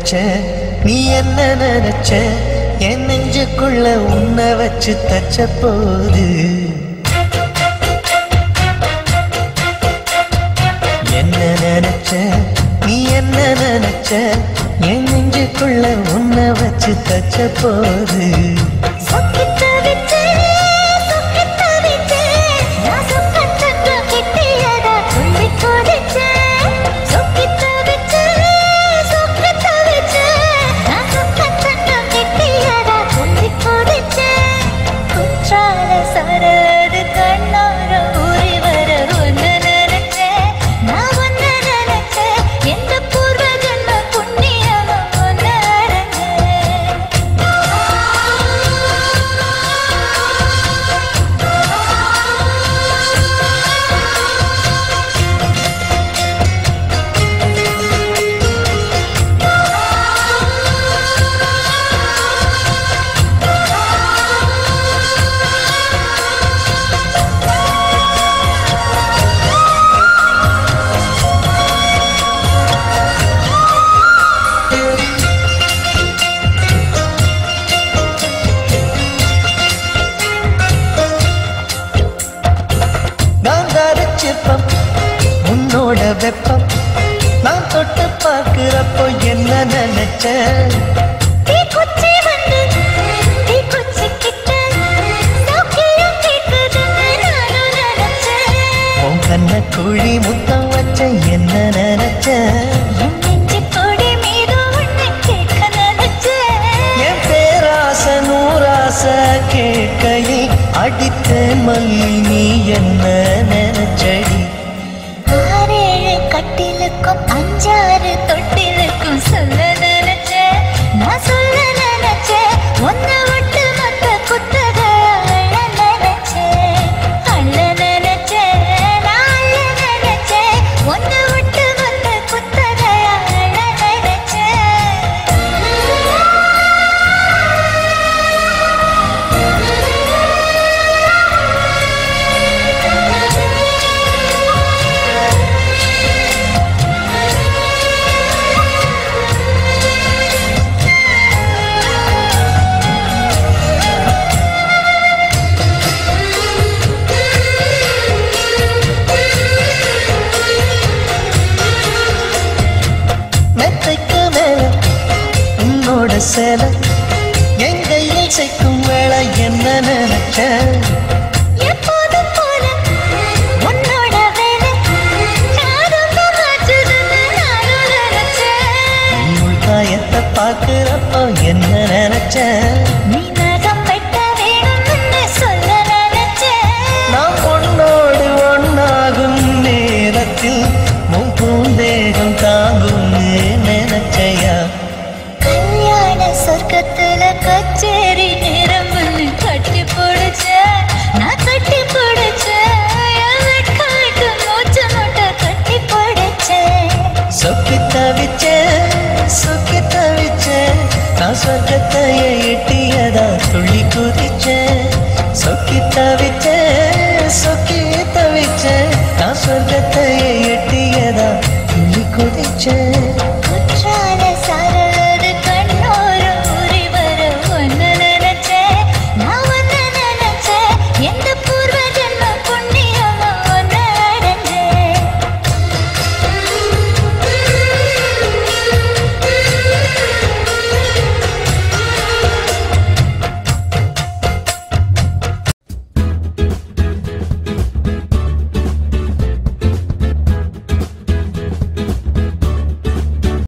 நினைச்ச நீ என்ன நினைச்ச என் நெஞ்சுக்குள்ள உன்னை வச்சு தச்ச போது என்ன நினைச்ச நீ என்ன நினைச்ச என் நெஞ்சுக்குள்ள உன்னை வச்சு தச்ச போது சொக்கித்த விட்டு சொக்கித்த விட்டு நான் சொக்கத்தங்க கிட்டியதா துள்ளி கொதிச்சேன் சொக்கித்த விட்டு சொக்கித்த விட்டு நான் சொக்கத்தங்க கிட்டியதா துள்ளி கொதிச்சேன் குற்றால சரது கண்ணார ஊறி வர ஒன்று நினைச்சேன் நான் ஒன்று நினைச்சேன் எந்த பூர்வ ஜன்ம புண்ணியமா ஒன்று அடைஞ்சேன் காந்தார சிற்பம் உன்னோட வெப்பம் நான் தொட்டு பார்க்கிறப்போ என்ன நினைச்ச தீக்குச்சி வந்து தீக்குச்சி கிட்ட சௌக்கியம் கேட்குதுன்னு நானும் நினைச்சேன் உன் கண்ண குழி முத்தம் வச்ச என்ன நினைச்ச என் நெஞ்சு கொடி மீது உன்னை கேட்க நினைச்சேன் என் பேராச நூறாச கேட்கையில் அடித்த மல்லி நீ என்ன நினைச்சடி ஆறேழு கட்டிலுக்கும் அஞ்சாறு தொட்டிலுக்கும் சொல்ல நினைச்சேன் நான் சொல்ல நினைச்சேன் ஒன்ன விட்டு மத்த குத்தக அள்ள நினைச்சேன் அள்ள நினைச்சேன் நான் அள்ள நினைச்சேன் ஒன்ன விட்டு மத்த குத்தக அள்ள நினைச்சேன் மெத்தைக்கு மேல உன்னோட சேலை என் கையில் சேர்க்கும் வேலை என்ன நினைச்ச எப்போதும் போல உன்னோட வேலை யாரும் மாற்றுதுன்னு நானும் நினைச்சேன் உள் காயத்தை பார்க்கிறப்போ என்ன நினைச்ச நீ நகம் வெட்ட வேணும்னு சொல்ல நினைச்சேன் நாம் உன்னோடு ஒன்னாகும் நேரத்தில் உன் பூந்தேகம் தாங்கும்னு நினைச்சையா கல்யாண சொர்க்கத்துல கச்சேரி நேரம்னு கட்டி பிடிச்ச நான் கட்டி பிடிச்சேன் காட்டு மூச்சு முட்டை கட்டி பிடிச்சேன் சொக்கி தவிச்ச சொக்கி தவிச்ச நான் சொர்க்கத்தையே எட்டியதா துள்ளி குதிச்ச சொக்கி தவிச்ச சொக்கி தவிச்ச நான் சொர்க்கத்தையே எட்டியதா துள்ளி குதிச்ச